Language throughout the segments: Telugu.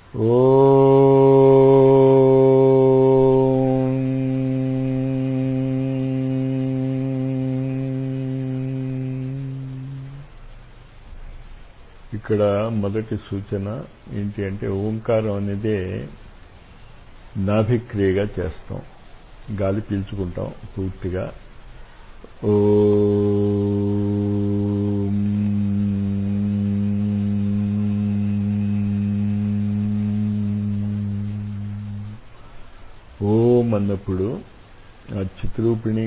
ఇక్కడ మొదటి సూచన ఏంటి అంటే ఓంకారం అనేదే నాభిక్రియగా చేస్తాం గాలి పీల్చుకుంటాం పూర్తిగా ఓ ఓం అన్నప్పుడు ఆ చిత్రూపిణి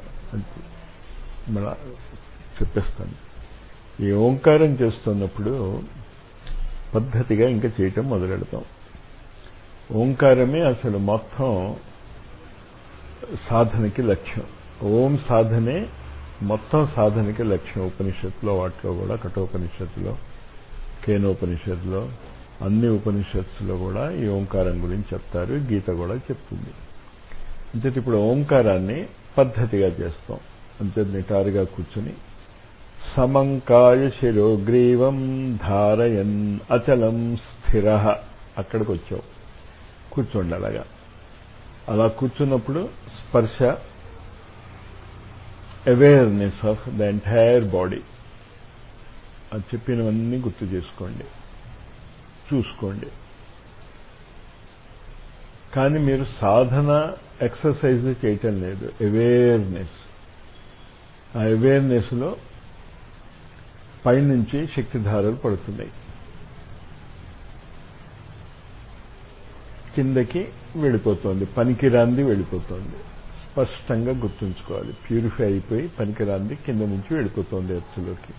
మన చెప్పేస్తాను ఈ ఓంకారం చేస్తున్నప్పుడు పద్ధతిగా ఇంకా చేయటం మొదలెడతాం ఓంకారమే అసలు మొత్తం సాధనకి లక్ష్యం ఓం సాధనే మొత్తం సాధనకి లక్ష్యం ఉపనిషత్తులో వాటిలో కూడా కఠోపనిషత్తులో కేనోపనిషత్తులో అన్ని ఉపనిషత్తులో కూడా ఈ ఓంకారం గురించి చెప్తారు గీత కూడా చెప్తుంది అంచేత ఇప్పుడు ఓంకారాన్ని పద్ధతిగా చేస్తాం అంచేత నిటారుగా కూర్చుని సమంకాయ శిరోగ్రీవం ధారయన్ అచలం స్థిర అక్కడికి వచ్చావు కూర్చోండి అలాగా అలా కూర్చున్నప్పుడు స్పర్శ awareness of the entire body అది చెప్పినవన్నీ గుర్తు చేసుకోండి చూసుకోండి కానీ మీరు సాధన ఎక్సర్సైజ్ చేయటం లేదు అవేర్నెస్ ఆ అవేర్నెస్లో పైనుంచి శక్తిధారలు పడుతున్నాయి కిందకి వెళ్ళిపోతుంది పనికిరాంది వెళ్ళిపోతుంది స్పష్టంగా గుర్తుంచుకోవాలి ప్యూరిఫై అయిపోయి పనికిరాంది కింద నుంచి వెళ్ళిపోతుంది ఎత్తులోకి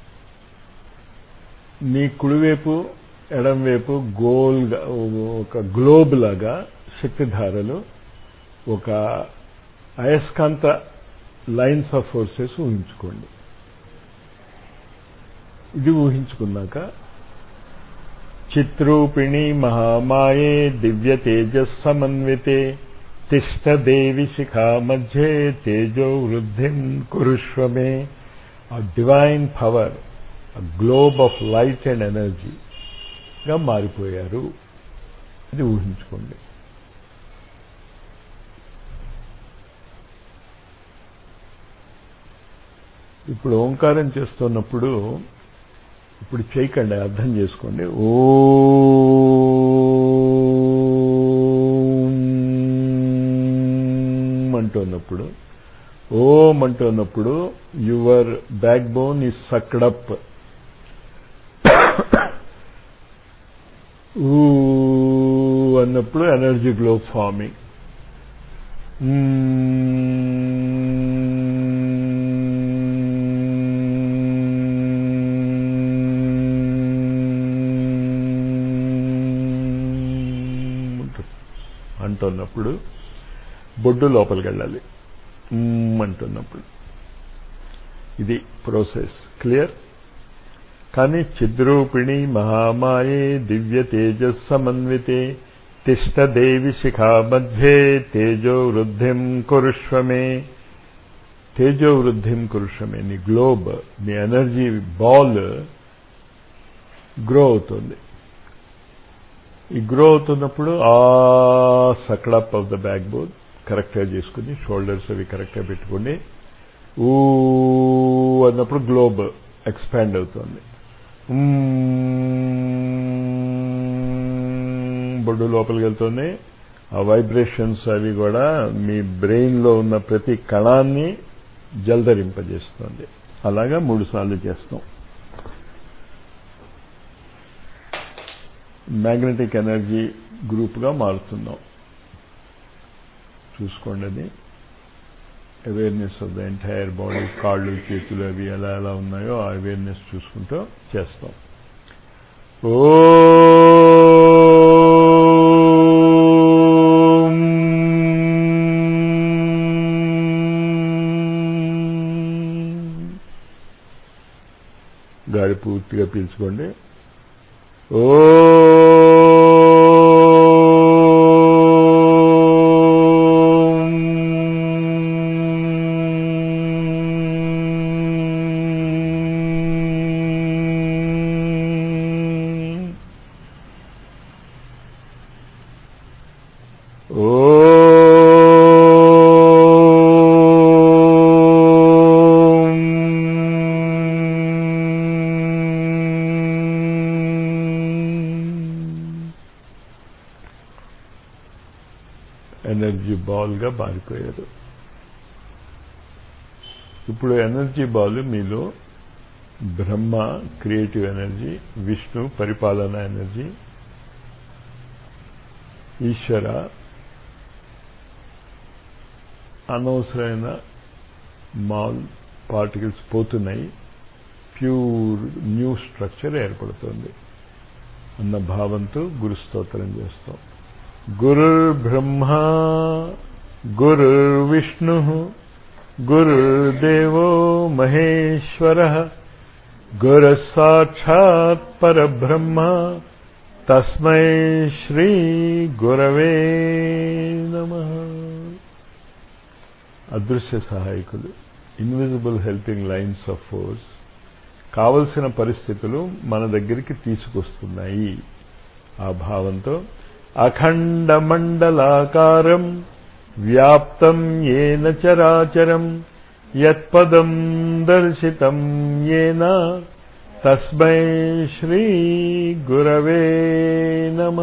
నీ కుడివైపు ఎడంవైపు గోల్గా ఒక గ్లోబ్ లాగా శక్తిధారలు ఒక అయస్కాంత లైన్స్ ఆఫ్ ఫోర్సెస్ ఊహించుకోండి ఇది ఊహించుకున్నాక చిత్రూపిణి మహామాయే దివ్య తేజస్సమన్వితే తిష్టదేవి శిఖా మధ్యే తేజో వృద్ధిం కురుష్వమే ఆ డివైన్ పవర్ ఆ గ్లోబ్ ఆఫ్ లైట్ అండ్ ఎనర్జీగా మారిపోయారు ఇది ఊహించుకోండి ఇప్పుడు ఓంకారం చేస్తున్నప్పుడు ఇప్పుడు చేయకండి అర్థం చేసుకోండి ఓ అంటున్నప్పుడు ఓం అంటున్నప్పుడు your backbone is sucked up ఊ అన్నప్పుడు ఎనర్జీ గ్లో ఫార్మింగ్ అంటున్నప్పుడు బొడ్డు లోపలికి వెళ్ళాలి అంటున్నప్పుడు ఇది ప్రాసెస్ క్లియర్ కానీ చిద్రూపిణి మహామాయే దివ్య తేజస్సమన్వితే తిష్టదేవి శిఖా మధ్యే తేజో వృద్ధిం కురుష్వమే తేజో వృద్ధిం కురుష్వమే నీ గ్లోబ్ నీ ఎనర్జీ బాల్ గ్రో అవుతుంది ఈ గ్రో అవుతున్నప్పుడు ఆ sucked up of the backbone కరెక్ట్గా చేసుకుని షోల్డర్స్ అవి కరెక్ట్గా పెట్టుకోండి ఊ అన్నప్పుడు గ్లోబ్ ఎక్స్పాండ్ అవుతుంది బొడ్డు లోపలికి వెళ్తుంది ఆ వైబ్రేషన్స్ అవి కూడా మీ బ్రెయిన్లో ఉన్న ప్రతి కణాన్ని జల్దరింపజేస్తుంది అలాగా మూడు సార్లు చేస్తాం మ్యాగ్నెటిక్ ఎనర్జీ గ్రూప్గా మారుతున్నాం చూసుకోండి అది awareness of the entire body కాళ్ళు చేతులు అవి ఎలా ఎలా ఉన్నాయో ఆ అవేర్నెస్ చూసుకుంటూ చేస్తాం ఓ గాలి పూర్తిగా పీల్చుకోండి ఓ ఎనర్జీ బాల్గా మారిపోయారు ఇప్పుడు ఎనర్జీ బాల్ మీలో బ్రహ్మ క్రియేటివ్ ఎనర్జీ విష్ణు పరిపాలన ఎనర్జీ ఈశ్వర అనవసరమైన మాల్ పార్టికల్స్ పోతున్నాయి ప్యూర్ న్యూ స్ట్రక్చర్ ఏర్పడుతుంది అన్న భావంతో గురు స్తోత్రం చేస్తాం గురుర్ బ్రహ్మ గురుర్ విష్ణు గురుర్దేవో మహేశ్వర గురు సాక్షాత్ పరబ్రహ్మ తస్మై శ్రీ గురవే నమ అదృశ్య సహాయకులు invisible helping lines of force కావలసిన పరిస్థితులు మన దగ్గరికి తీసుకొస్తున్నాయి ఆ భావంతో అఖండ మండలాకారం వ్యాప్తం ఏన చరాచరం యత్పదం దర్శితం ఏన తస్మై శ్రీ గురవే నమ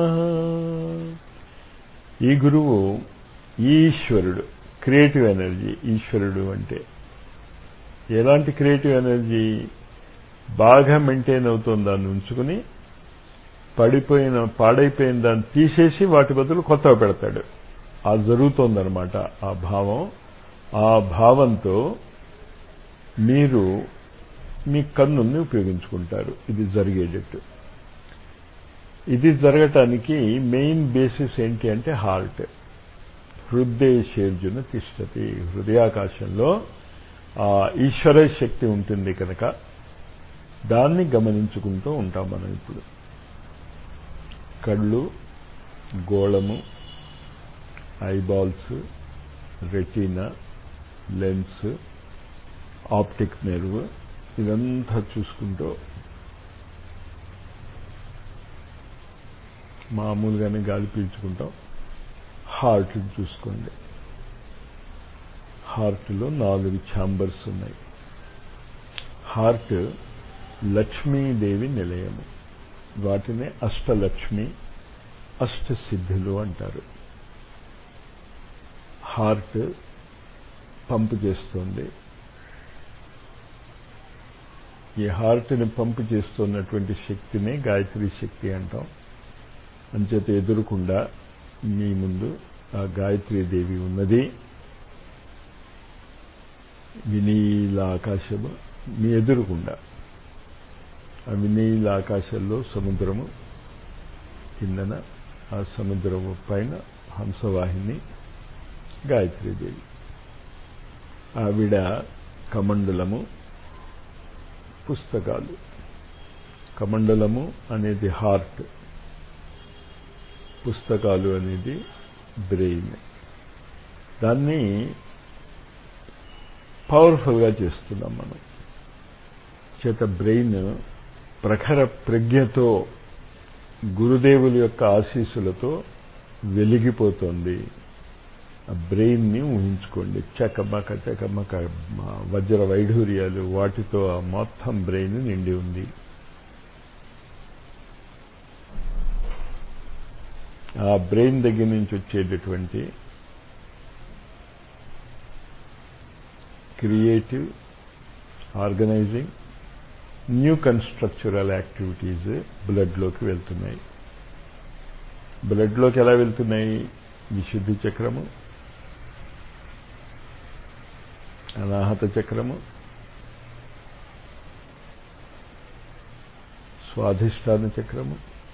ఈ గురువు ఈశ్వరుడు క్రియేటివ్ ఎనర్జీ ఈశ్వరుడు అంటే ఎలాంటి క్రియేటివ్ ఎనర్జీ బాగా మెయింటైన్ అవుతుంది దాన్ని ఉంచుకుని పడిపోయిన పాడైపోయిన దాన్ని తీసేసి వాటి బదులు కొత్తగా పెడతాడు అది జరుగుతోందనమాట ఆ భావం ఆ భావంతో మీరు మీ కన్నుల్ని ఉపయోగించుకుంటారు ఇది జరిగేటట్టు ఇది జరగటానికి మెయిన్ బేసిస్ ఏంటి అంటే హార్ట్ హృదయశేర్జున తిష్టతి హృదయాకాశంలో ఆ ఈశ్వర శక్తి ఉంటుంది కనుక దాన్ని గమనించుకుంటూ ఉంటాం మనం ఇప్పుడు కళ్ళు గోళము eyeballs retina lens optic nerve ఇదంతా చూసుకుంటూ మామూలుగానే గాలి పీల్చుకుంటాం హార్ట్ చూసుకోండి హార్ట్లో నాలుగు ఛాంబర్స్ ఉన్నాయి హార్ట్ లక్ష్మీదేవి నిలయము వాటినే అష్టలక్ష్మి అష్టసిద్ధులు అంటారు హార్ట్ పంపు చేస్తుంది ఈ హార్ట్ని పంపు చేస్తున్నటువంటి శక్తినే గాయత్రి శక్తి అంటాం అంచేత ఎదురుకుండా మీ ముందు ఆ గాయత్రీదేవి ఉన్నది వినీల ఆకాశము మీ ఎదురుకుండా ఆ వినీల ఆకాశంలో సముద్రము కిందన ఆ సముద్రము పైన హంసవాహిని గాయత్రీదేవి ఆవిడ కమండలము పుస్తకాలు కమండలము అనేది హార్ట్ పుస్తకాలు అనేది బ్రెయిన్ దాన్ని పవర్ఫుల్గా చేస్తున్నాం మనం చేత బ్రెయిన్ ప్రఖర ప్రజ్ఞతో గురుదేవుల యొక్క ఆశీస్సులతో వెలిగిపోతుంది ఆ బ్రెయిన్ని ఊహించుకోండి చకమక చకమక వజ్ర వైఢూర్యాలు వాటితో ఆ మొత్తం బ్రెయిన్ నిండి ఉంది ఆ బ్రెయిన్ దగ్గర నుంచి వచ్చేటటువంటి creative organising new constructural activities బ్లడ్లోకి వెళ్తున్నాయి బ్లడ్లోకి ఎలా వెళ్తున్నాయి విశుద్ధి చక్రము అనాహత చక్రము స్వాధిష్టాన చక్రము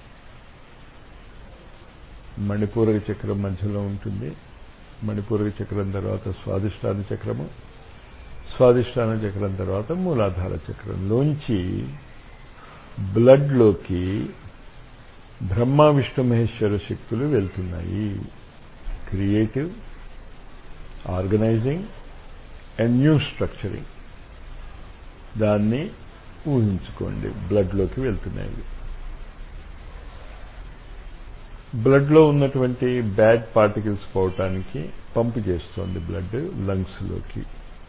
మణిపూరక చక్రం మధ్యలో ఉంటుంది మణిపూరక చక్రం తర్వాత స్వాధిష్టాన చక్రము స్వాధిష్టాన చక్రం తర్వాత మూలాధార చక్రంలోంచి బ్లడ్లోకి బ్రహ్మ విష్ణు మహేశ్వర శక్తులు వెళ్తున్నాయి creative organising and new structuring దాన్ని ఊహించుకోండి బ్లడ్లోకి వెళ్తున్నాయి బ్లడ్లో ఉన్నటువంటి బ్యాడ్ పార్టికల్స్ పోవటానికి పంపు చేస్తుంది బ్లడ్ లంగ్స్లోకి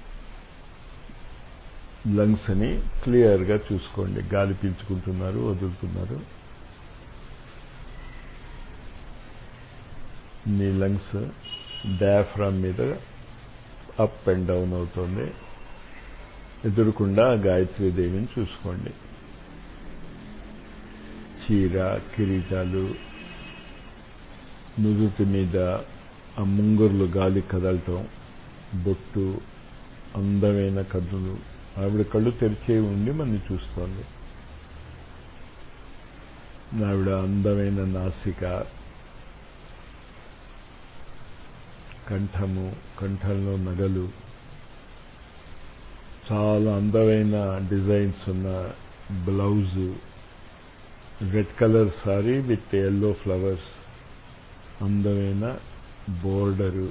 లంగ్స్ అని క్లియర్గా చూసుకోండి గాలి పీల్చుకుంటున్నారు వదులుతున్నారు మీ లంగ్స్ డయాఫ్రామ్ మీద అప్ అండ్ డౌన్ అవుతుంది ఎదురుకుండా గాయత్రీదేవిని చూసుకోండి చీర కిరీటాలు నుదుటి మీద ఆ ముంగుర్లు గాలి కదలటం బొట్టు అందమైన కన్నులు ఆవిడ కళ్ళు తెరిచే ఉండి మనని చూస్తోంది ఆవిడ అందమైన నాసిక కంఠము కంఠంలో నగలు చాలా అందమైన డిజైన్స్ ఉన్న blouse red colour sari with yellow flowers అందమైన బోర్డరు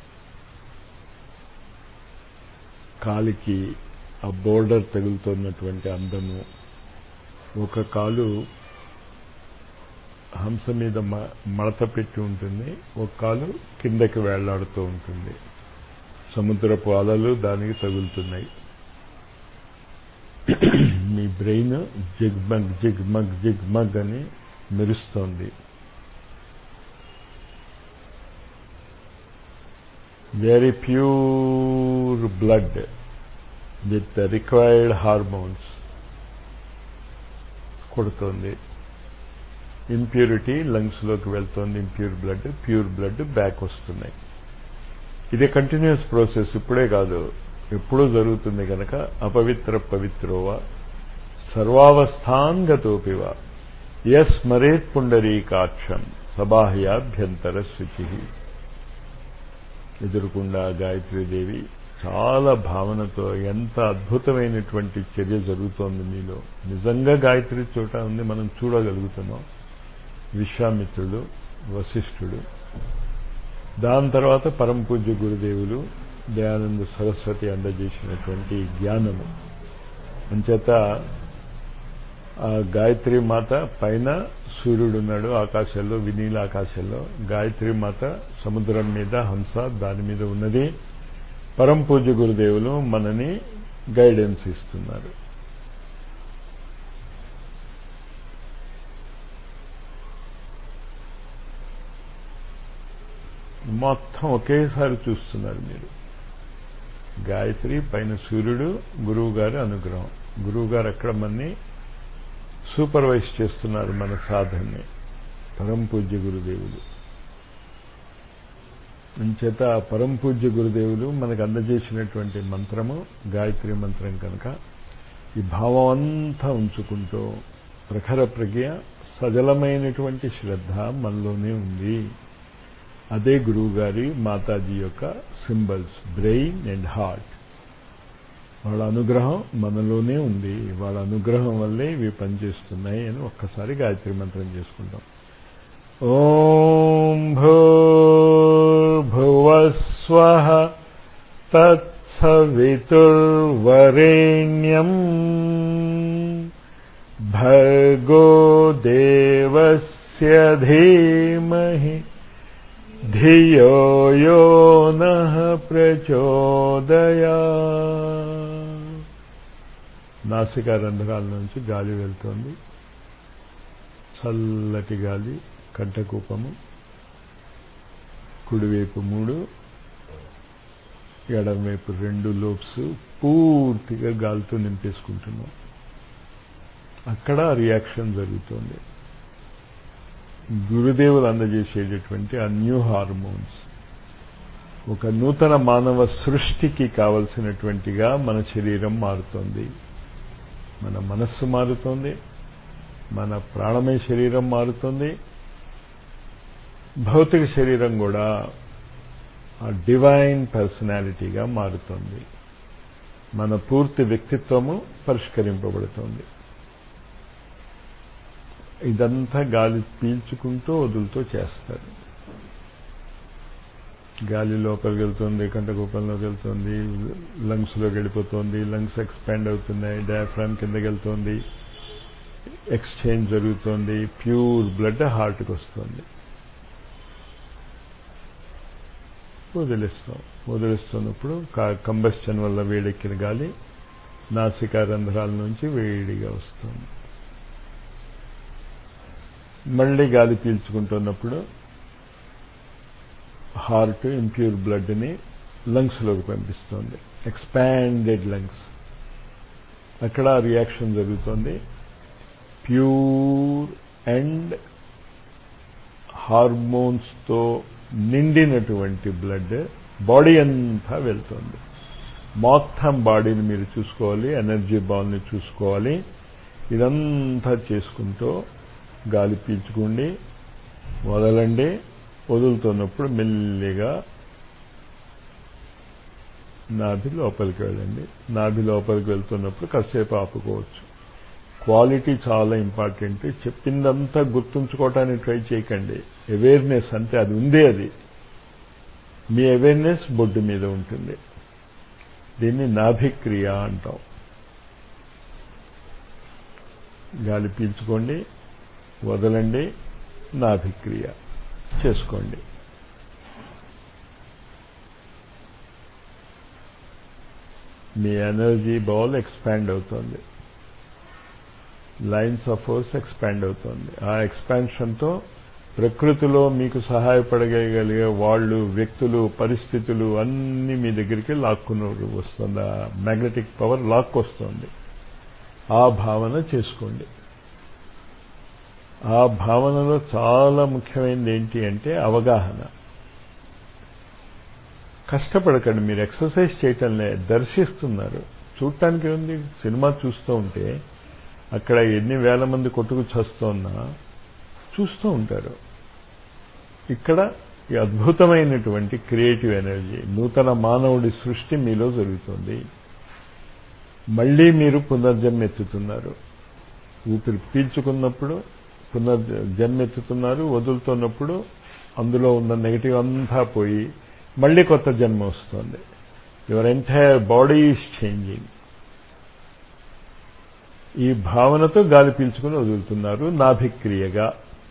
కాలికి ఆ బోర్డర్ తగులుతున్నటువంటి అందము ఒక కాలు హంస మీద మడత పెట్టి ఉంటుంది ఒక కాలు కిందకి వేళ్లాడుతూ ఉంటుంది సముద్రపు అలలు దానికి తగులుతున్నాయి మీ బ్రెయిన్ జిగ్మగ్ జిగ్మగ్ జిగ్మగ్ అని మెరుస్తోంది very pure blood with required hormones కొడుతోంది ఇంప్యూరిటీ లంగ్స్లోకి వెళ్తోంది impure blood pure blood back వస్తున్నాయి ఇది కంటిన్యూస్ ప్రాసెస్ ఇప్పుడే కాదు ఎప్పుడూ జరుగుతుంది కనుక అపవిత్ర పవిత్రోవా సర్వావస్థాంగతోపివ ఎస్ మరేత్ పుండరీకాక్షం సబాహ్యాభ్యంతర శుచి ఎదురుకుండా గాయత్రీదేవి చాలా భావనతో ఎంత అద్భుతమైనటువంటి చర్య జరుగుతోంది మీలో నిజంగా గాయత్రి చోట ఉంది మనం చూడగలుగుతున్నాం విశ్వామిత్రుడు వశిష్ఠుడు దాని తర్వాత పరమ పూజ్య గురుదేవులు దయానంద సరస్వతి అందజేసినటువంటి జ్ఞానము అంచేత ఆ గాయత్రి మాత పైన సూర్యుడున్నాడు ఆకాశంలో వినీల ఆకాశంలో గాయత్రి మాత సముద్రం మీద హంస దాని మీద ఉన్నది పరం పూజ్య గురుదేవులు మనని గైడెన్స్ ఇస్తున్నారు మొత్తం ఒకేసారి చూస్తున్నారు మీరు గాయత్రి పైన సూర్యుడు గురువు గారి అనుగ్రహం గురువు గారు అక్కడ మనని సూపర్వైజ్ చేస్తున్నారు మన సాధనని పరం పూజ్య గురుదేవులు అంచేత పరం పూజ్య గురుదేవులు మనకు అందజేసినటువంటి మంత్రము గాయత్రి మంత్రం కనుక ఈ భావం అంతా ఉంచుకుంటూ ప్రఖర ప్రజ్ఞ సజలమైనటువంటి శ్రద్ధ మనలోనే ఉంది అదే గురువు గారి మాతాజీ యొక్క సింబల్స్ బ్రెయిన్ అండ్ హార్ట్ వాళ్ళ అనుగ్రహం మనలోనే ఉంది వాళ్ళ అనుగ్రహం వల్లే ఇవి పనిచేస్తున్నాయి అని ఒక్కసారి గాయత్రి మంత్రం చేసుకుంటాం ఓం భూర్భువస్వ తత్సవితుర్వరేణ్యం భర్గో దేవస్య ధీమహి ధియో యో నః ప్రచోదయా నాసికా రంధ్రాల నుంచి గాలి వెళ్తోంది చల్లటి గాలి కంఠకూపము కుడివైపు మూడు ఎడమవైపు రెండు లోబ్స్ పూర్తిగా గాలితో నింపేసుకుంటున్నాం అక్కడ రియాక్షన్ జరుగుతోంది గురుదేవులు అందజేసేటటువంటి ఆ న్యూ హార్మోన్స్ ఒక నూతన మానవ సృష్టికి కావలసినటువంటిగా మన శరీరం మారుతోంది మన మనస్సు మారుతోంది మన ప్రాణమయ శరీరం మారుతుంది భౌతిక శరీరం కూడా ఆ డివైన్ పర్సనాలిటీగా మారుతుంది మన పూర్తి వ్యక్తిత్వము పరిష్కరింపబడుతుంది ఇదంతా గాలి పీల్చుకుంటూ వదులుతూ చేస్తారు గాలి లోపలికి వెళ్తుంది కంఠకూపంలోకి వెళ్తుంది లంగ్స్లోకి వెళ్ళిపోతుంది లంగ్స్ ఎక్స్పాండ్ అవుతున్నాయి డయాఫ్రామ్ కిందకి వెళ్తుంది ఎక్స్చేంజ్ జరుగుతోంది ప్యూర్ బ్లడ్ హార్ట్కి వస్తుంది వదిలిస్తాం వదిలిస్తున్నప్పుడు కంబస్షన్ వల్ల వేడెక్కిన గాలి నాసికా రంధ్రాల నుంచి వేడిగా వస్తుంది మళ్ళీ గాలి పీల్చుకుంటున్నప్పుడు హార్ట్ ఇంప్యూర్ బ్లడ్ని లంగ్స్లోకి పంపిస్తుంది ఎక్స్పాండెడ్ లంగ్స్ అక్కడ రియాక్షన్ జరుగుతుంది ప్యూర్ అండ్ హార్మోన్స్తో నిండినటువంటి బ్లడ్ బాడీ అంతా వెళ్తుంది మొత్తం బాడీని మీరు చూసుకోవాలి ఎనర్జీ బాల్ని చూసుకోవాలి ఇదంతా చేసుకుంటూ గాలి పీల్చుకోండి వదలండి వదులుతున్నప్పుడు మెల్లిగా నాభి లోపలికి వెళ్ళండి నాభి లోపలికి వెళ్తున్నప్పుడు కాసేపు ఆపుకోవచ్చు క్వాలిటీ చాలా ఇంపార్టెంట్ చెప్పిందంతా గుర్తుంచుకోవటానికి ట్రై చేయకండి అవేర్నెస్ అంటే అది ఉందే అది మీ అవేర్నెస్ బొడ్డు మీద ఉంటుంది దీన్ని నాభిక్రియ అంటాం గాలి పీల్చుకోండి వదలండి నాభిక్రియ చేసుకోండి మీ ఎనర్జీ బాల్ ఎక్స్పాండ్ అవుతుంది లైన్స్ ఆఫ్ ఫోర్స్ ఎక్స్పాండ్ అవుతుంది ఆ ఎక్స్పాన్షన్తో ప్రకృతిలో మీకు సహాయపడగలిగే వాళ్ళు వ్యక్తులు పరిస్థితులు అన్నీ మీ దగ్గరికి లాక్కుని వస్తుంది ఆ మ్యాగ్నెటిక్ పవర్ లాక్ వస్తుంది ఆ భావన చేసుకోండి ఆ భావనలో చాలా ముఖ్యమైనది ఏంటి అంటే అవగాహన కష్టపడకండి మీరు ఎక్సర్సైజ్ చేయటంలే దర్శిస్తున్నారు చూడటానికి ఉంది సినిమా చూస్తూ ఉంటే అక్కడ ఎన్ని వేల మంది కొట్టుకు చస్తున్నా చూస్తూ ఉంటారు ఇక్కడ ఈ అద్భుతమైనటువంటి క్రియేటివ్ ఎనర్జీ నూతన మానవుడి సృష్టి మీలో జరుగుతుంది మళ్ళీ మీరు పునర్జన్మెత్తుతున్నారు ఊపిరి పీల్చుకున్నప్పుడు పునర్జన్మెత్తుతున్నారు వదులుతున్నప్పుడు అందులో ఉన్న నెగిటివ్ అంతా పోయి మళ్ళీ కొత్త జన్మ వస్తుంది your entire body is changing ఈ భావనతో గాలి పీల్చుకుని వదులుతున్నారు నాభిక్రియగా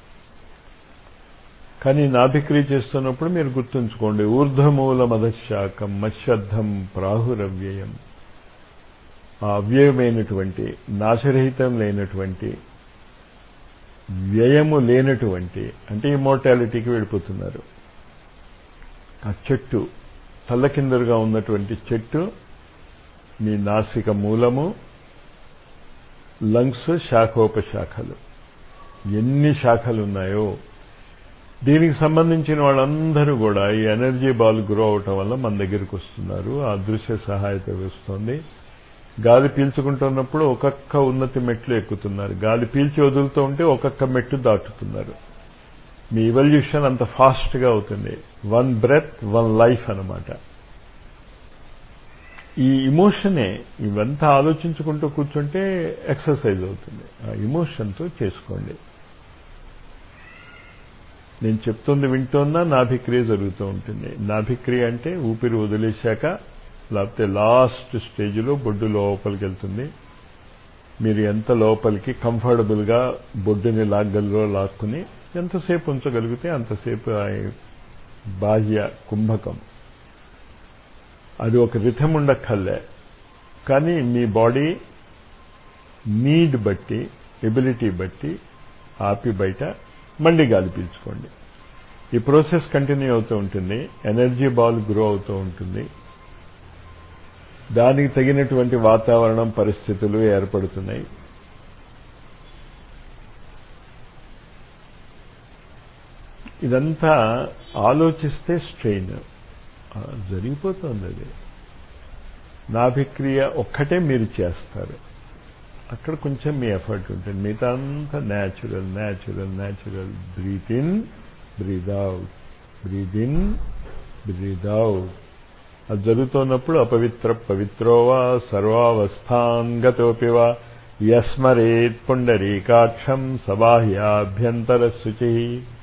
కానీ నాభిక్రియ చేస్తున్నప్పుడు మీరు గుర్తుంచుకోండి ఊర్ధమూల మధశాకం మత్స్యర్థం ప్రాహురవ్యయం ఆ అవ్యయమైనటువంటి నాశరహితం లేనటువంటి వ్యయము లేనటువంటి అంటే ఇమోర్టాలిటీకి వెళ్ళిపోతున్నారు ఆ చెట్టు తల్లకిందరుగా ఉన్నటువంటి చెట్టు మీ నాసిక మూలము లంగ్స్ శాఖోపశాఖలు ఎన్ని శాఖలు ఉన్నాయో దీనికి సంబంధించిన వాళ్ళందరూ కూడా ఈ ఎనర్జీ బాల్ గ్రో అవటం వల్ల మన దగ్గరికి వస్తున్నారు ఆ దృశ్య సహాయత వస్తుంది గాలి పీల్చుకుంటున్నప్పుడు ఒక్కొక్క ఉన్నతి మెట్లు ఎక్కుతున్నారు గాలి పీల్చి వదులుతూ ఉంటే ఒక్కొక్క మెట్టు దాటుతున్నారు మీ ఇవల్యూషన్ అంత ఫాస్ట్గా అవుతుంది వన్ బ్రెత్ వన్ లైఫ్ అనమాట ఈ ఇమోషనే ఇవంతా ఆలోచించుకుంటూ కూర్చుంటే ఎక్సర్సైజ్ అవుతుంది ఆ ఇమోషన్తో చేసుకోండి నేను చెప్తుంది వింటోన్నా నాభిక్రియ జరుగుతూ ఉంటుంది నాభిక్రియ అంటే ఊపిరి వదిలేశాక లేకపోతే లాస్ట్ స్టేజ్లో బొడ్డు లోపలికి వెళ్తుంది మీరు ఎంత లోపలికి కంఫర్టబుల్గా బొడ్డుని లాగ్గల్లో లాక్కుని ఎంతసేపు ఉంచగలిగితే అంతసేపు బాహ్య కుంభకం అది ఒక రిథం ఉండక్కర్లే కానీ మీ బాడీ నీడ్ బట్టి ఎబిలిటీ బట్టి ఆపి బయట మళ్ళీ గాలి పీల్చుకోండి ఈ ప్రాసెస్ కంటిన్యూ అవుతూ ఉంటుంది ఎనర్జీ బాల్ గ్రో అవుతూ ఉంటుంది దానికి తగినటువంటి వాతావరణం పరిస్థితులు ఏర్పడుతున్నాయి ఇదంతా ఆలోచిస్తే స్ట్రెయిన్ జరిగిపోతుంది అది నాభిక్రియ ఒక్కటే మీరు చేస్తారు అక్కడ కొంచెం మీ ఎఫర్ట్ ఉంటుంది మిగతా అంతా natural natural natural breathe in breathe out breathe in breathe out అది జరుగుతున్నప్పుడు అపవిత్ర పవిత్రోవా సర్వావస్థాంగతోపి వా యస్మరేత్ పుండరీకాక్షం సబాహ్యాభ్యంతర శుచి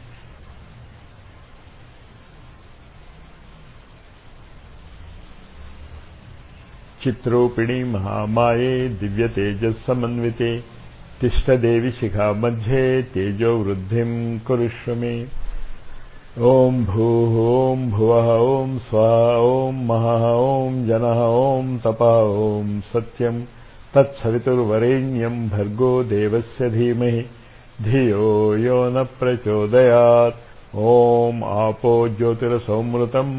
చిత్రూపిణి మహామాయే దివ్యతేజస్సమన్వితే తిష్టదేవి శిఖా మధ్యే తేజో వృద్ధిం కురుష్వ మే ఓం భూ ఓం భువ ఓం స్వ ఓం మహ ఓం జన ఓం తప ఓం సత్యం తత్సవితుర్వరేణ్యం భర్గో దేవస్య ధీమహి ధియో యో న ప్రచోదయాత్ ఓం ఆపో జ్యోతిరసౌమృతం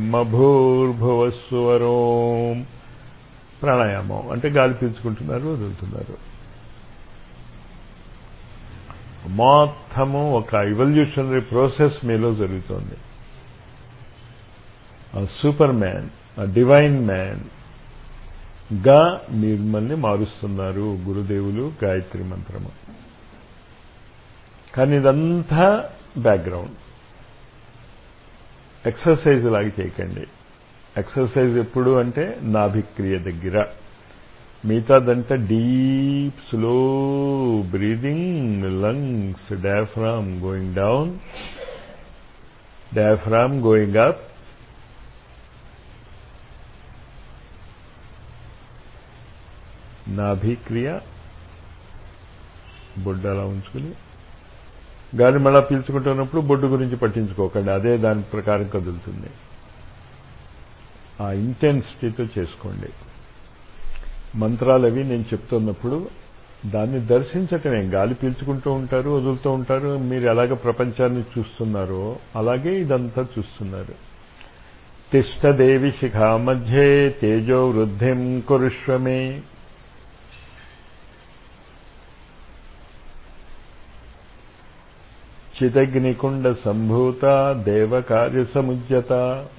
బ్రహ్మభూర్భువస్సువరోం ప్రాణాయామం అంటే గాలి పీల్చుకుంటున్నారు వదులుతున్నారు మొత్తము ఒక ఇవల్యూషనరీ ప్రాసెస్ మీలో జరుగుతోంది ఆ సూపర్ మ్యాన్ ఆ డివైన్ మ్యాన్ గా మిమ్మల్ని మారుస్తున్నారు గురుదేవులు గాయత్రి మంత్రము కానీ ఇదంతా బ్యాక్గ్రౌండ్ ఎక్సర్సైజ్ లాగా చేయకండి ఎక్సర్సైజ్ ఎప్పుడు అంటే నాభిక్రియ దగ్గర మిగతాదంతా deep slow breathing lungs diaphragm going down diaphragm going up నాభిక్రియ బొడ్డు అలా ఉంచుకుని గాలి మళ్ళా పీల్చుకుంటున్నప్పుడు బొడ్డు గురించి పట్టించుకోకండి అదే దాని ప్రకారం కదులుతుంది ఆ ఇంటెన్సిటీతో చేసుకోండి మంత్రాలు అవి నేను చెప్తున్నప్పుడు దాన్ని దర్శించటమే గాలి పీల్చుకుంటూ ఉంటారు వదులుతూ ఉంటారు మీరు ఎలాగ ప్రపంచాన్ని చూస్తున్నారో అలాగే ఇదంతా చూస్తున్నారు తిష్టదేవి శిఖా మధ్యే తేజో వృద్ధిం కురుష్వమే చిదగ్నికుండ సంభూత దేవకార్య సముజ్యత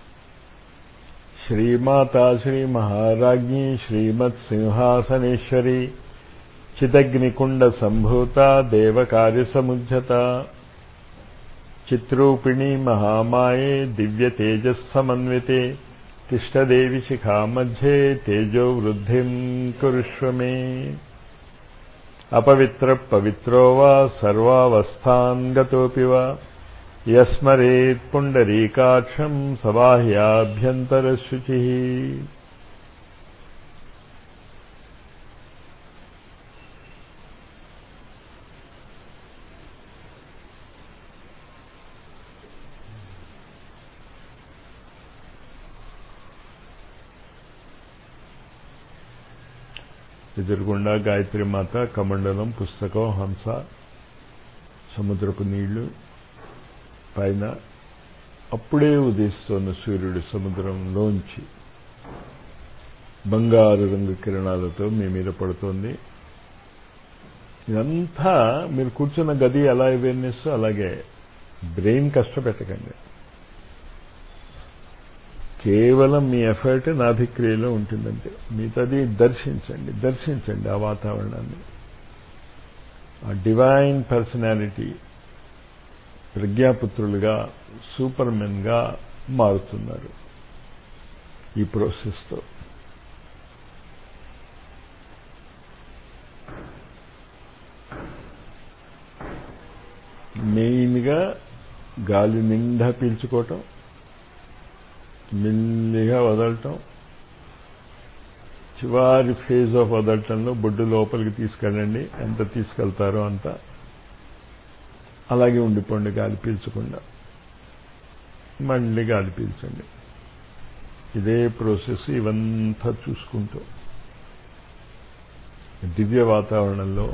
శ్రీమాతా శ్రీ మహారాజ్ఞి శ్రీమత్ సింహాసనేశ్వరి చిదగ్నికుండ సంభూత దేవకార్య సముజ్జత చిత్రూపిణి మహామాయే దివ్య తేజస్సమన్వితే తిష్టదేవి శిఖా మధ్యే తేజో వృద్ధిం కురుష్వమే అపవిత్ర పవిత్రో వా సర్వావస్థాన్ గతోపి వా యస్మరేత్ పుండరీకాక్షం సబాహ్యాభ్యంతరశుచి ఎదురుగుండా గాయత్రి మాత కమండలం పుస్తకం హంస సముద్రపు నీళ్లు పైన అప్పుడే ఉదయిస్తోన్న సూర్యుడు సముద్రంలోంచి బంగారు రంగు కిరణాలతో మీ మీద పడుతోంది ఇదంతా మీరు కూర్చున్న గది ఎలా అవేర్నెస్ అలాగే బ్రెయిన్ కష్టపెట్టకండి కేవలం మీ ఎఫర్ట్ నాభిక్రియలో ఉంటుందంటే మిగతాది దర్శించండి దర్శించండి ఆ వాతావరణాన్ని ఆ డివైన్ పర్సనాలిటీ ప్రజ్ఞాపుత్రులుగా సూపర్ మెన్గా మారుతున్నారు ఈ ప్రాసెస్తో మెయిన్గా గాలి నిండా పీల్చుకోవటం మెల్లిగా వదలటం చివరి ఫేజ్ ఆఫ్ వదలటంలో బొడ్డు లోపలికి తీసుకెళ్ళండి ఎంత తీసుకెళ్తారో అంత అలాగే ఉండిపోండి గాలి పీల్చకుండా మళ్ళీ గాలి పీల్చండి ఇదే ప్రాసెస్ ఇవంతా చూసుకుంటూ దివ్య వాతావరణంలో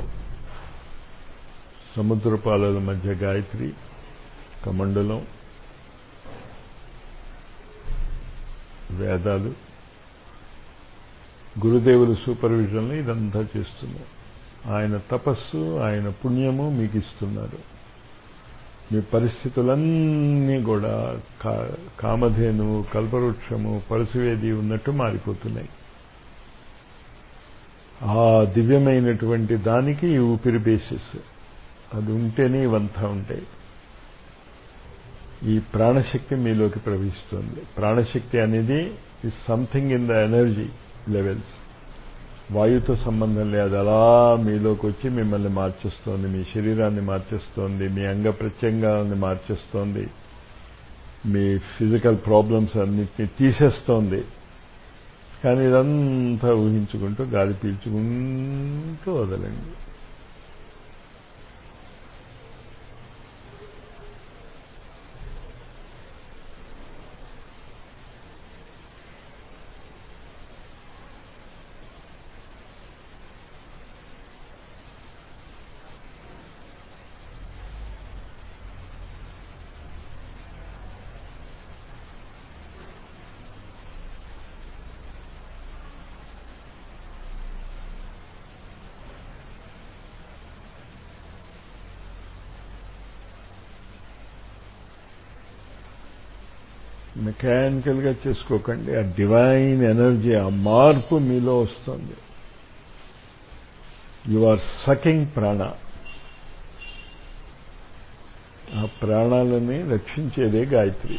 సముద్రపాలల మధ్య గాయత్రి కమండలం వేదాలు గురుదేవుల సూపర్విజన్లో ఇదంతా చేస్తున్నారు ఆయన తపస్సు ఆయన పుణ్యము మీకు ఇస్తున్నారు మీ పరిస్థితులన్నీ కూడా కామధేను కల్పవృక్షము పరశువేది ఉన్నట్టు మారిపోతున్నాయి ఆ దివ్యమైనటువంటి దానికి ఈ ఊపిరి బేసిస్ అది ఉంటేనే ఇవంతా ఉంటాయి ఈ ప్రాణశక్తి మీలోకి ప్రవహిస్తుంది ప్రాణశక్తి అనేది is something in the energy levels వాయుతో సంబంధం లేదు అలా మీలోకి వచ్చి మిమ్మల్ని మార్చేస్తోంది మీ శరీరాన్ని మార్చేస్తోంది మీ అంగ ప్రత్యంగాన్ని మార్చేస్తోంది మీ ఫిజికల్ ప్రాబ్లమ్స్ అన్నిటినీ తీసేస్తోంది కానీ ఇదంతా ఊహించుకుంటూ గాలి పీల్చుకుంటూ వదలండి మెకానికల్గా చేసుకోకండి ఆ డివైన్ ఎనర్జీ ఆ మార్పు మీలో వస్తుంది యు ఆర్ సకింగ్ ప్రాణ ఆ ప్రాణాలని రక్షించేదే గాయత్రి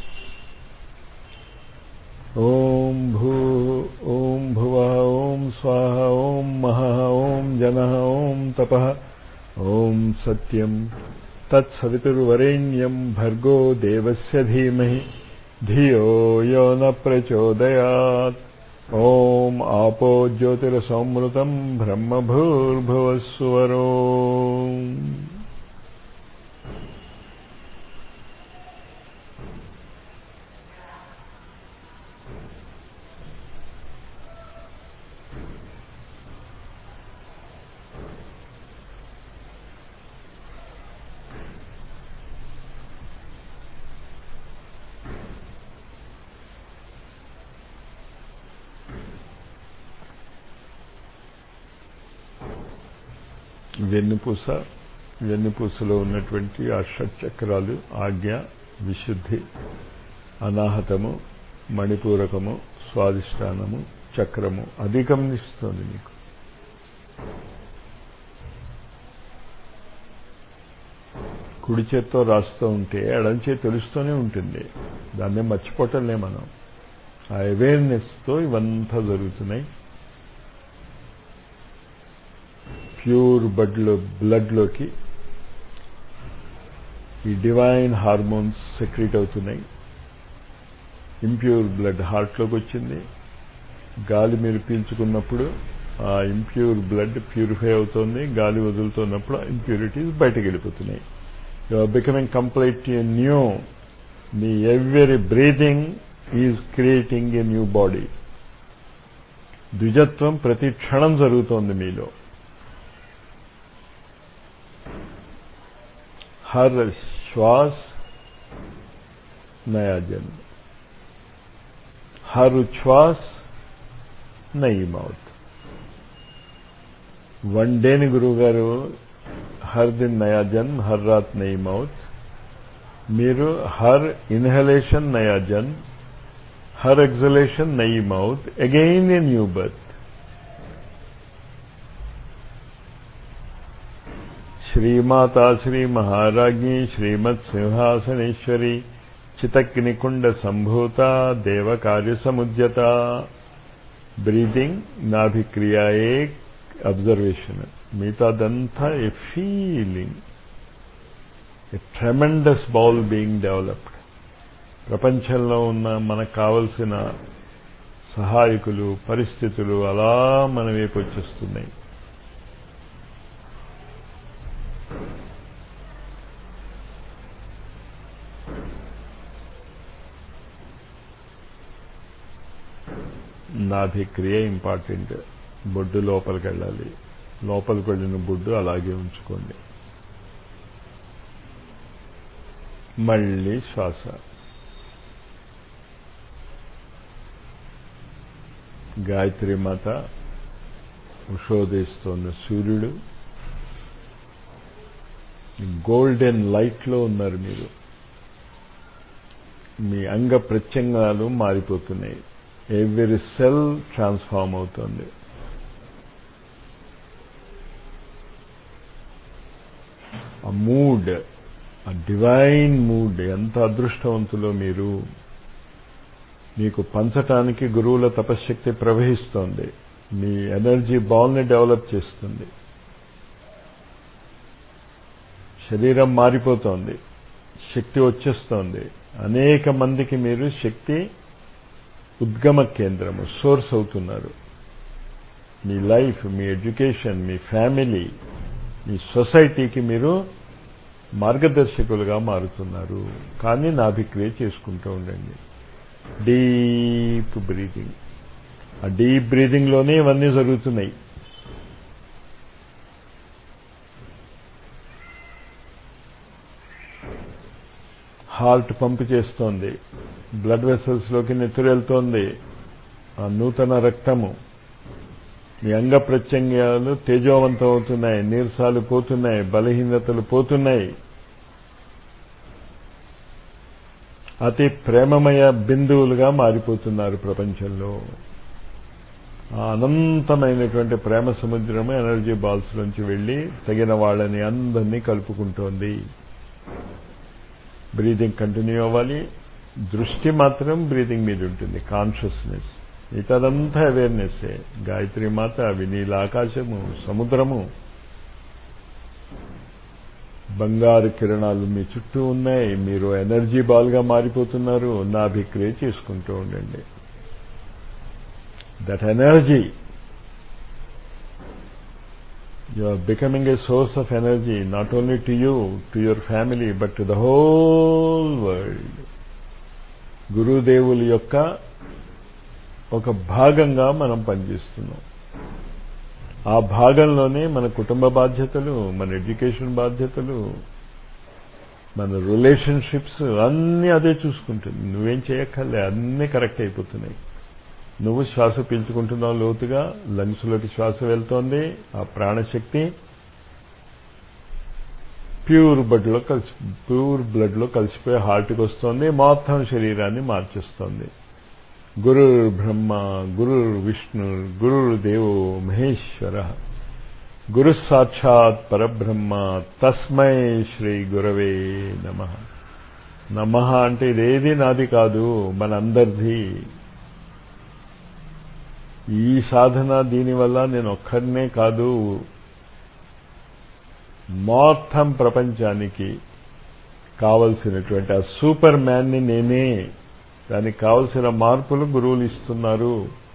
ఓం భూ ఓం భువ ఓం స్వాహ ఓం మహ ఓం జన ఓం తప ఓం సత్యం తత్సవితుర్వరేణ్యం భర్గో దేవస్య ధీమహి ధియో యో న ప్రచోదయాత్ ఓం ఆపో జ్యోతిరసంమృతం బ్రహ్మభూర్భువస్సువరో వెన్నుపూస వెన్నుపూసలో ఉన్నటువంటి ఆ షట్చక్రాలు ఆజ్ఞ విశుద్ధి అనాహతము మణిపూరకము స్వాదిష్టానము చక్రము అది గమనిస్తుంది మీకు కుడి చేత్తో రాస్తూ ఉంటే ఎడం చేతి తెలుస్తూనే ఉంటుంది దాన్ని మర్చిపోవటంలే మనం ఆ అవేర్నెస్తో ఇవంతా జరుగుతున్నాయి ప్యూర్ బడ్లో బ్లడ్లోకి ఈ డివైన్ హార్మోన్స్ సెక్రీట్ అవుతున్నాయి ఇంప్యూర్ బ్లడ్ హార్ట్లోకి వచ్చింది గాలి మీరు పీల్చుకున్నప్పుడు ఆ ఇంప్యూర్ బ్లడ్ ప్యూరిఫై అవుతుంది గాలి వదులుతున్నప్పుడు ఇంప్యూరిటీస్ బయటకు వెళ్ళిపోతున్నాయి you are becoming complete new మీ every breathing is creating a new body ద్విజత్వం ప్రతి క్షణం జరుగుతోంది మీలో हर श्वास नया जन्म हर उच्छ्वास नई मौत वन डे ని గురువు గారు హర్ దిన్ నయా జన్మ్ హర్ రాత్ నయి మౌత్ మీరు హర్ ఇన్హలేషన్ నయా జన్మ్ హర్ ఎగ్జలేషన్ నయి మౌత్ అగైన్ ఏ న్యూ బర్త్ श्रीमाता श्री महाराज्ञी श्रीमत् सिंहासनेश्वरी चितग्निकुंड संभूता देव कार्य समुद्यता బ్రీతింగ్ నాభిక్రియ ఏక్ అబ్జర్వేషన్ మిగతాదంతా a feeling a tremendous bowl being developed ప్రపంచంలో ఉన్న మనకు కావలసిన సహాయకులు పరిస్థితులు అలా మన వైపు వచ్చేస్తున్నాయి నాభిక్రియ ఇంపార్టెంట్ బొడ్డు లోపలికి వెళ్ళాలి లోపలికి వెళ్ళిన బొడ్డు అలాగే ఉంచుకోండి మళ్ళీ శ్వాస గాయత్రి మాత ఉషోదయిస్తోన్న సూర్యుడు గోల్డెన్ లైట్లో ఉన్నారు మీరు మీ అంగ ప్రత్యంగాలు మారిపోతున్నాయి ఎవ్రీ సెల్ ట్రాన్స్ఫార్మ్ అవుతుంది ఆ మూడ్ ఆ డివైన్ మూడ్ ఎంత అదృష్టవంతులో మీరు మీకు పంచటానికి గురువుల తపశ్శక్తి ప్రవహిస్తోంది మీ ఎనర్జీ బాల్ని డెవలప్ చేస్తుంది శరీరం మారిపోతోంది శక్తి వచ్చేస్తోంది అనేక మందికి మీరు శక్తి ఉద్గమ కేంద్రము సోర్స్ అవుతున్నారు మీ లైఫ్ మీ ఎడ్యుకేషన్ మీ ఫ్యామిలీ మీ సొసైటీకి మీరు మార్గదర్శకులుగా మారుతున్నారు కానీ నాభిక్రియ చేసుకుంటూ ఉండండి డీప్ బ్రీతింగ్ ఆ డీప్ బ్రీతింగ్లోనే ఇవన్నీ జరుగుతున్నాయి హార్ట్ పంప్ చేస్తోంది బ్లడ్ వెసల్స్లోకి నెత్తురు వెళ్తోంది ఆ నూతన రక్తము మీ అంగ ప్రత్యంగాలు తేజోవంతం అవుతున్నాయి నీరసాలు పోతున్నాయి బలహీనతలు పోతున్నాయి అతి ప్రేమమయ బిందువులుగా మారిపోతున్నారు ప్రపంచంలో ఆ అనంతమైనటువంటి ప్రేమ సముద్రము ఎనర్జీ బాల్స్ నుంచి వెళ్ళి తగిన వాళ్ళని అందరినీ కలుపుకుంటోంది బ్రీదింగ్ కంటిన్యూ అవ్వాలి దృష్టి మాత్రం బ్రీదింగ్ మీద ఉంటుంది కాన్షియస్నెస్ మిగతాదంతా అవేర్నెస్ గాయత్రి మాత వినీల ఆకాశము సముద్రము బంగారు కిరణాలు మీ చుట్టూ ఉన్నాయి మీరు ఎనర్జీ బాల్గా మారిపోతున్నారు నాభిక్రియ చేసుకుంటూ ఉండండి that energy you are becoming a source of energy not only to you, to your family, but to the whole world. గురుదేవుల యొక్క ఒక భాగంగా మనం పనిచేస్తున్నాం ఆ భాగంలోనే మన కుటుంబ బాధ్యతలు మన ఎడ్యుకేషన్ బాధ్యతలు మన రిలేషన్షిప్స్ అన్నీ అదే చూసుకుంటుంది నువ్వేం చేయక్కర్లే అన్నీ కరెక్ట్ అయిపోతున్నాయి నువ్వు శ్వాస పీల్చుకుంటున్నావు లోతుగా లంగ్స్లోకి శ్వాస వెళ్తోంది ఆ ప్రాణశక్తి ప్యూర్ బ్లడ్లో కలిసి ప్యూర్ బ్లడ్లో కలిసిపోయి హార్ట్కి వస్తుంది మొత్తం శరీరాన్ని మార్చేస్తోంది గురు బ్రహ్మ గురు విష్ణు గురు దేవో మహేశ్వర గురు సాక్షాత్ పరబ్రహ్మ తస్మై శ్రీ గురవే నమ నమ అంటే ఇదేది నాది కాదు మనందరిది ఈ సాధన దీనివల్ల నేను ఒక్కరినే కాదు మొత్తం ప్రపంచానికి కావలసినటువంటి ఆ సూపర్ మ్యాన్ని నేనే దానికి కావలసిన మార్పులు గురువులు ఇస్తున్నారు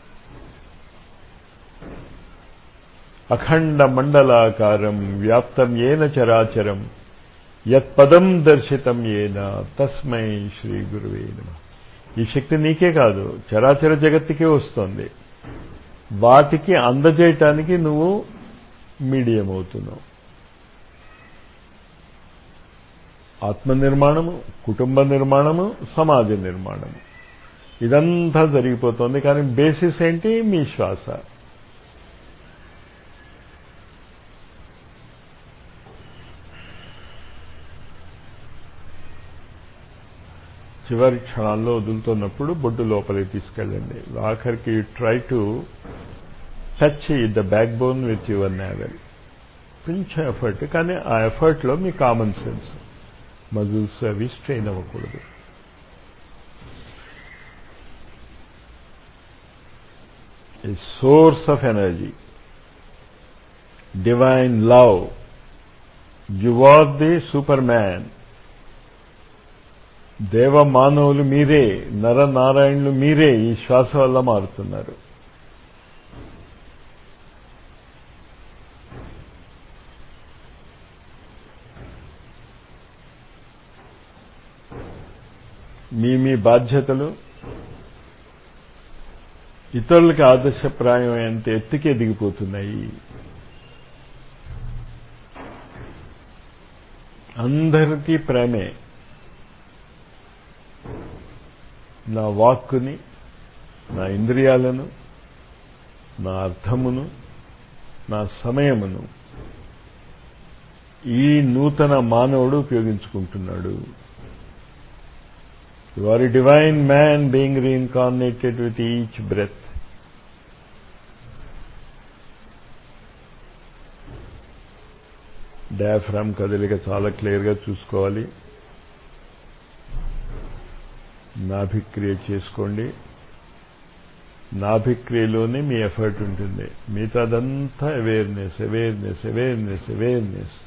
అఖండ మండలాకారం వ్యాప్తం ఏన చరాచరం యత్పదం దర్శితం ఏన తస్మై శ్రీ గురువే నమ ఈ శక్తి నీకే కాదు చరాచర జగత్తుకే వస్తోంది వాటికి అందజేయటానికి నువ్వు మీడియం అవుతున్నావు ఆత్మ నిర్మాణము కుటుంబ నిర్మాణము సమాజ నిర్మాణము ఇదంతా జరిగిపోతుంది కానీ బేసిస్ ఏంటి మీ శ్వాస చివరి క్షణాల్లో వదులుతున్నప్పుడు బొడ్డు లోపలికి తీసుకెళ్ళండి ఆఖరికి try to touch the backbone with your navel కొంచెం ఎఫర్ట్ కానీ ఆ ఎఫర్ట్లో మీ కామన్ సెన్స్ మజిల్స్ అవి స్ట్రెయిన్ అవ్వకూడదు a source of energy divine love you are the superman దేవ మానవులు మీరే నరనారాయణులు మీరే ఈ శ్వాస వల్ల మారుతున్నారు మీ మీ బాధ్యతలు ఇతరులకి ఆదర్శప్రాయమైనంత ఎత్తుకే దిగిపోతున్నాయి అందరికీ ప్రేమే నా వాక్కుని నా ఇంద్రియాలను నా అర్థమును నా సమయమును ఈ నూతన మానవుడు ఉపయోగించుకుంటున్నాడు you are a divine man being reincarnated with each breath diaphragm కదలిక చాలా క్లియర్గా చూసుకోవాలి నాభిక్రియ చేసుకోండి నాభిక్రియలోనే మీ ఎఫర్ట్ ఉంటుంది మిగతాదంతా అవేర్నెస్ అవేర్నెస్ అవేర్నెస్ అవేర్నెస్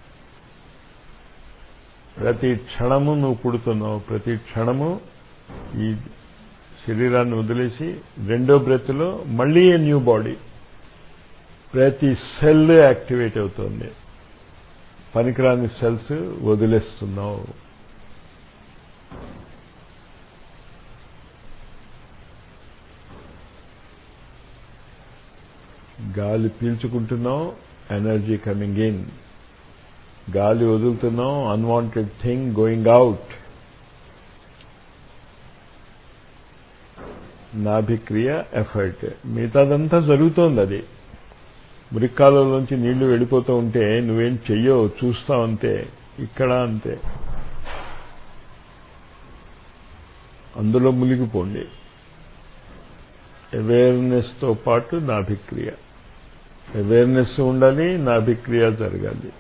ప్రతి క్షణము నువ్వు పుడుతున్నావు ప్రతి క్షణము ఈ శరీరాన్ని వదిలేసి రెండో బ్రెత్లో మళ్ళీ ఏ న్యూ బాడీ ప్రతి సెల్ యాక్టివేట్ అవుతుంది పనికిరాని సెల్స్ వదిలేస్తున్నావు గాలి పీల్చుకుంటున్నాం ఎనర్జీ కమింగ్ ఇన్ గాలి వదులుతున్నాం అన్వాంటెడ్ థింగ్ గోయింగ్ అవుట్ నాభిక్రియ ఎఫర్ట్ మిగతాదంతా జరుగుతోంది అది మురిక్కాలలోంచి నీళ్లు వెళ్ళిపోతూ ఉంటే నువ్వేం చెయ్యవు చూస్తావు అంతే ఇక్కడ అంతే అందులో మునిగిపోండి అవేర్నెస్తో పాటు నాభిక్రియ అవేర్నెస్ ఉండాలి నాభిక్రియ జరగాలి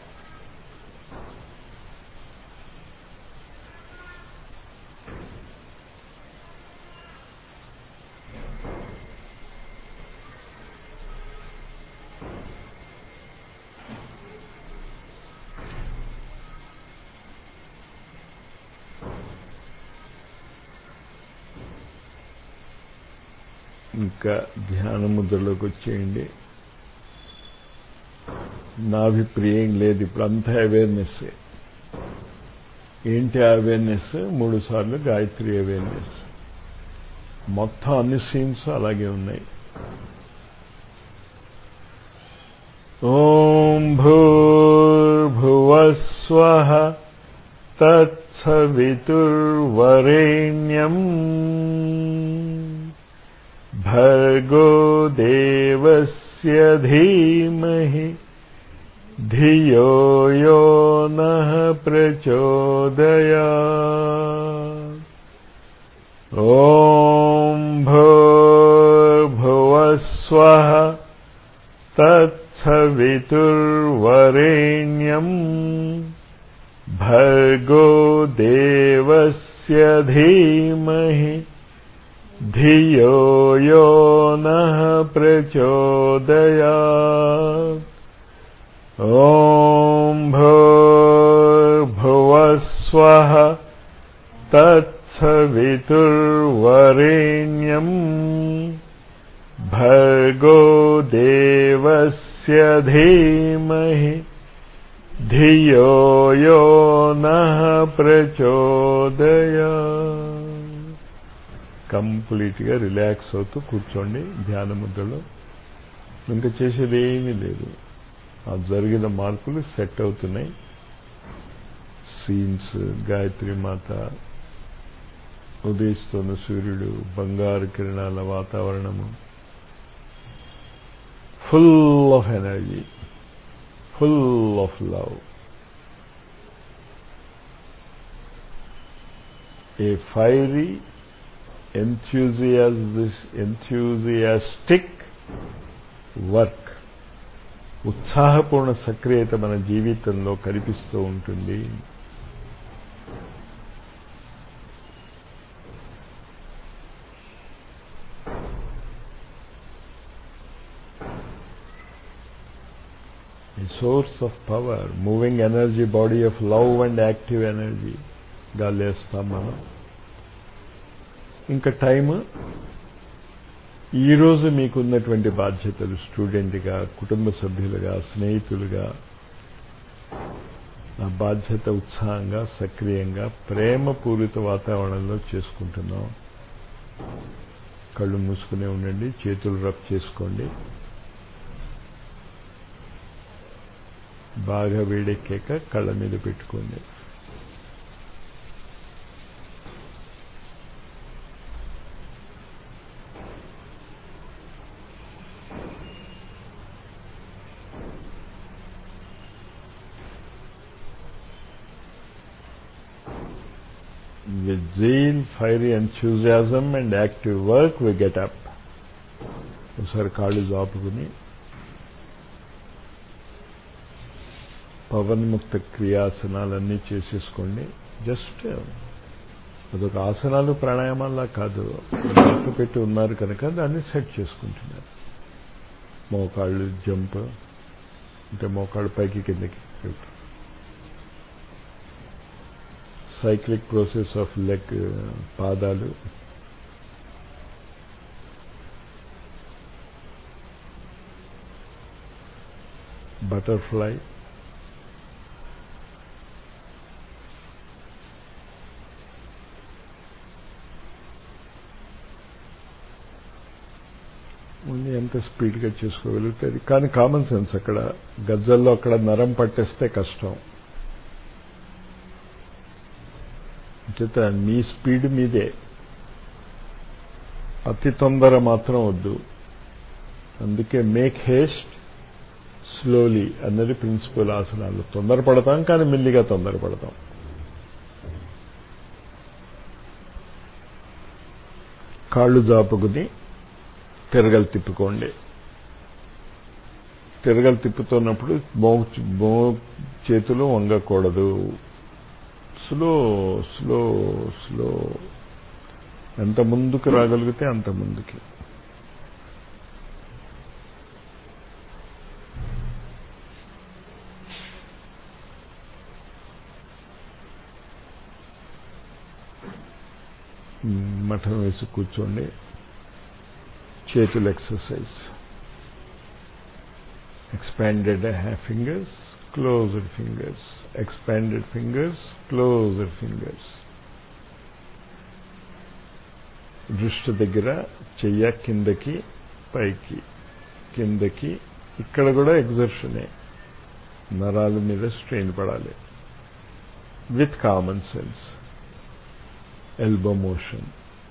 ఇంకా ధ్యాన ముద్రలోకి వచ్చేయండి నాభిప్రియం లేదు ఇప్పుడు అంతా అవేర్నెస్ ఏంటి అవేర్నెస్ మూడు సార్లు గాయత్రి అవేర్నెస్ మొత్తం అన్ని సీన్స్ అలాగే ఉన్నాయి ఓం భూర్భువస్వ తత్సవితుర్వరేణ్యం భర్గో దేవస్య ధీమహి ధియో యో నః ప్రచోదయా ఓం భూర్భువస్వః తత్సవితుర్వరేణ్యం భర్గో దేవస్య ధీమహి ధియో యో నః ప్రచోదయాత్ ఓం భూర్భువస్వః తత్సవితుర్వరేణ్యం భర్గో దేవస్య ధీమహి ధియో యో నః ప్రచోదయా కంప్లీట్గా రిలాక్స్ అవుతూ కూర్చోండి ధ్యాన ముద్రలో ఇంకా చేసేది ఏమీ లేదు ఆ జరిగిన మార్పులు సెట్ అవుతున్నాయి సీన్స్ గాయత్రి మాత ఉదయిస్తున్న సూర్యుడు బంగారు కిరణాల వాతావరణము full of energy full of love a fiery enthusiastic work ఉత్సాహపూర్ణ సక్రియత మన జీవితంలో కనిపిస్తూ ఉంటుంది source of power moving energy body of love and active energy గా లేస్తాం మనం ఇంకా టైం ఈరోజు మీకున్నటువంటి బాధ్యతలు స్టూడెంట్గా కుటుంబ సభ్యులుగా స్నేహితులుగా ఆ బాధ్యత ఉత్సాహంగా సక్రియంగా ప్రేమపూరిత వాతావరణంలో చేసుకుంటున్నాం కళ్ళు మూసుకునే ఉండండి చేతులు రబ్ చేసుకోండి బాగా వేడెక్కాక కళ్ళ మీద పెట్టుకోండి with zeal, fiery enthusiasm and active work we get up. ఒకసారి కాళ్ళు జాపుకుని పవన్ముక్త క్రియాసనాలన్నీ చేసేసుకోండి జస్ట్ అదొక ఆసనాలు ప్రాణాయామాల్లా కాదు జాగ్రత్త పెట్టి ఉన్నారు కనుక దాన్ని సెట్ చేసుకుంటున్నారు మోకాళ్ళు జంప్ అంటే మోకాళ్ళు పైకి కిందకి సైక్లిక్ ప్రోసెస్ ఆఫ్ లెగ్ పాదాలు బటర్ఫ్లై ఓన్లీ ఎంత స్పీడ్గా చేసుకోగలుగుతుంది కానీ కామన్ సెన్స్ అక్కడ గజ్జల్లో అక్కడ నరం పట్టేస్తే కష్టం చేత మీ స్పీడ్ మీదే అతి తొందర మాత్రం వద్దు అందుకే మేక్ హేస్ట్ స్లోలీ అన్నది ప్రిన్సిపల్ ఆసనాలు తొందరపడతాం కానీ మెల్లిగా తొందరపడతాం కాళ్ళు జాపుకుని తిరగలు తిప్పుకోండి తిరగలు తిప్పుతున్నప్పుడు మో మో చేతులు వంగకూడదు స్లో స్లో స్లో ఎంత ముందుకు రాగలిగితే అంత ముందుకి మఠం వేసి కూర్చోండి చేతులు exercise expanded fingers closed fingers expanded fingers closed fingers దృష్టి దగ్గర చెయ్య కిందకి పైకి కిందకి ఇక్కడ కూడా ఎగ్జర్షనే నరాల మీద స్ట్రెయిన్ పడాలి with common sense elbow motion.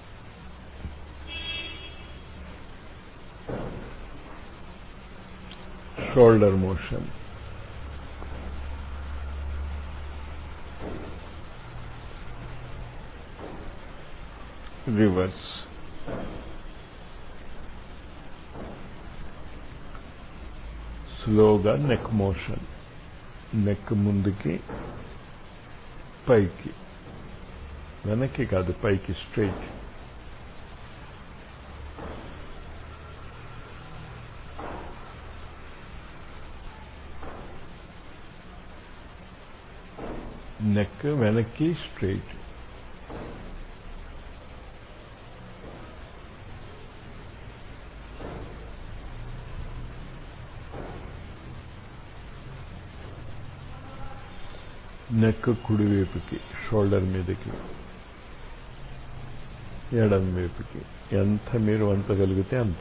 Shoulder motion. Reverse. స్లోగా నెక్ మోషన్ నెక్ ముందుకి పైకి వెనక్కి కాదు పైకి స్ట్రైట్ నెక్ వెనక్కి స్ట్రైట్ నెక్ కుడివైపుకి షోల్డర్ మీదకి ఎడం వైపుకి ఎంత మీరు వంచగలిగితే అంత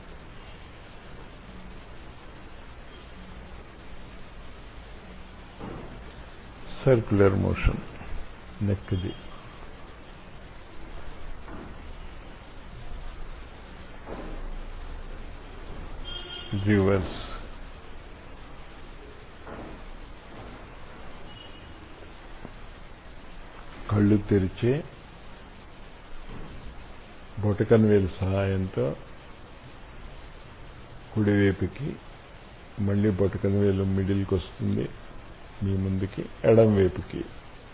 సర్క్యులర్ మోషన్ నెక్ది రివర్స్ కళ్ళు తెరిచే బొటకన్ వేలు సహాయంతో కుడివైపుకి మళ్ళీ బొటకన్ వేలు మిడిల్కి వస్తుంది మీ ముందుకి ఎడం వైపుకి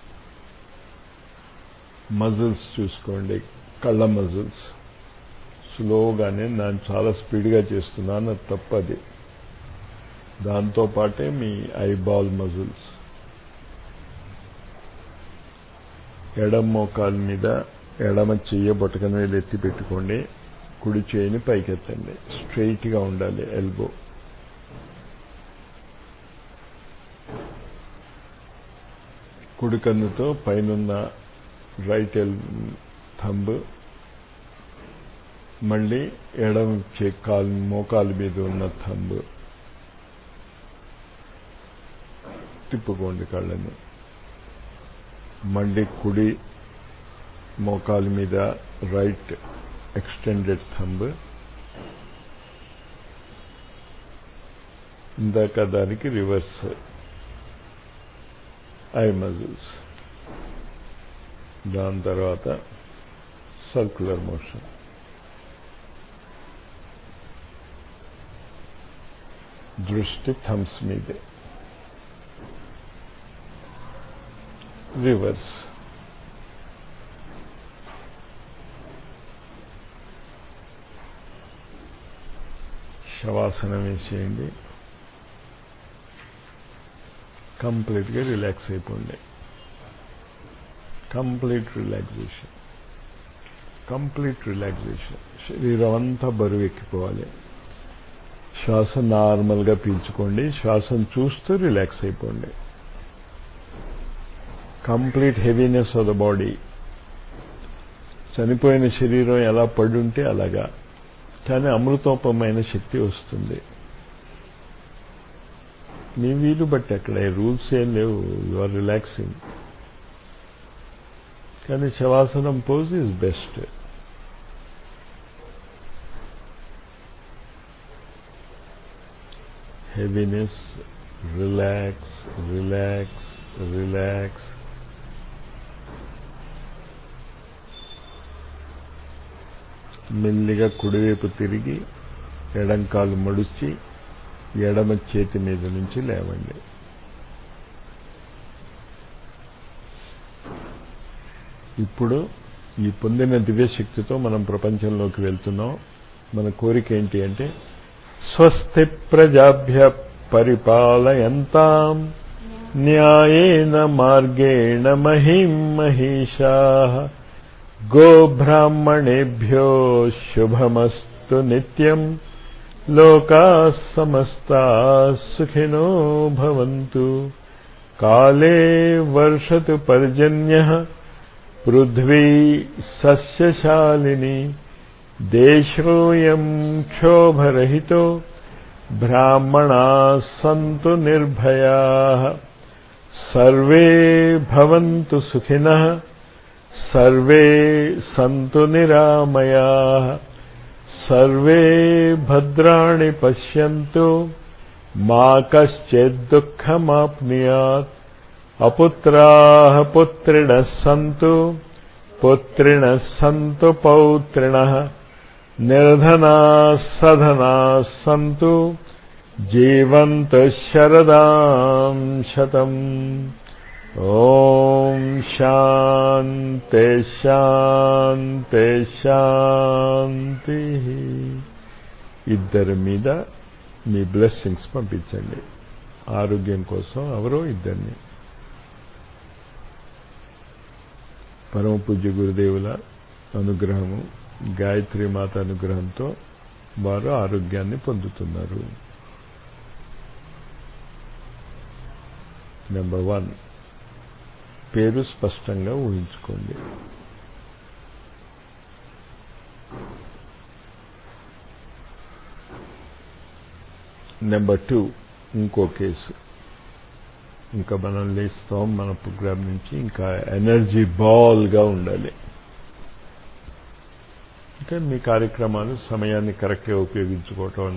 మజిల్స్ చూసుకోండి కళ్ళ మజిల్స్ స్లోగానే నేను చాలా స్పీడ్గా చేస్తున్నాను అది తప్పది దాంతోపాటే మీ ఐబాల్ మజిల్స్ ఎడం మోకాల మీద ఎడమ చెయ్య బొటకన వేలు ఎత్తి పెట్టుకోండి కుడి చేయిని పైకెత్తండి స్ట్రైట్గా ఉండాలి ఎల్బో కుడి కన్నుతో పైనున్న రైట్ ఎల్ థంబ్ మళ్ళీ ఎడం చే కాలు మోకాలు మీద ఉన్న థంబ్ తిప్పుకోండి కళ్ళని మళ్ళీ కుడి మోకాలు మీద రైట్ ఎక్స్టెండెడ్ థంబ్ ఇందాక దానికి రివర్స్ ఐ మజిల్స్ దాని తర్వాత సర్క్యులర్ మోషన్ దృష్టి థమ్స్ మీదే రివర్స్ శవాసనం వేసేయండి కంప్లీట్గా రిలాక్స్ అయిపోండి కంప్లీట్ రిలాక్సేషన్ కంప్లీట్ రిలాక్సేషన్ శరీరం అంతా బరువు ఎక్కిపోవాలి శ్వాస నార్మల్గా పీల్చుకోండి శ్వాసను చూస్తూ రిలాక్స్ అయిపోండి complete heaviness of the body చనిపోయిన శరీరం ఎలా పడుంటే అలాగా కానీ అమృతోపమైన శక్తి వస్తుంది మీ వీలు బట్టి అక్కడ రూల్స్ ఏం లేవు యు ఆర్ రిలాక్సింగ్ కానీ శవాసనం pose is best heaviness relax relax relax మెల్లిగా కుడివైపు తిరిగి ఎడంకాలు మడుచి ఎడమ చేతి మీద నుంచి లేవండి ఇప్పుడు ఈ పొందిన దివ్యశక్తితో మనం ప్రపంచంలోకి వెళ్తున్నాం మన కోరిక ఏంటి అంటే స్వస్తి ప్రజాభ్య పరిపాలయంతాం న్యాయేన మార్గేణ మహిం మహిషా గోబ్రాహ్మణేభ్యో శుభమస్తు నిత్యం లోకా సమస్తా సుఖినో భవంతు కాలే వర్షతు పర్జన్య పృథ్వీ సస్యశాలిని దేశోయం క్షోభరహితో బ్రాహ్మణా సంతు నిర్భయా సర్వే భవంతు సుఖినః సర్వే సంతు నిరామయా సర్వే భద్రాణి పశ్యంతు మా కశ్చిదుఃఖమాప్నుయాత్ అపుత్రాः పుత్రిణः సంతు పుత్రిణः సంతు పౌత్రిణः నిర్ధనాः సధనాः సంతు జీవంతు శరదాం శతం ఓం శాంతి శాంతి శాంతి ఇద్దరి మీద మీ బ్లెస్సింగ్స్ పంపించండి ఆరోగ్యం కోసం ఎవరో ఇద్దరిని పరమ పూజ్య గురుదేవుల అనుగ్రహము గాయత్రి మాత అనుగ్రహంతో వారు ఆరోగ్యాన్ని పొందుతున్నారు నెంబర్ వన్ పేరు స్పష్టంగా ఊహించుకోండి నెంబర్ టూ ఇంకో కేసు ఇంకా మనం లేస్తాం మన ప్రోగ్రామ్ నుంచి ఇంకా ఎనర్జీ బాల్గా ఉండాలి ఇంకా మీ కార్యక్రమాలు సమయాన్ని కరెక్ట్గా ఉపయోగించుకోవటం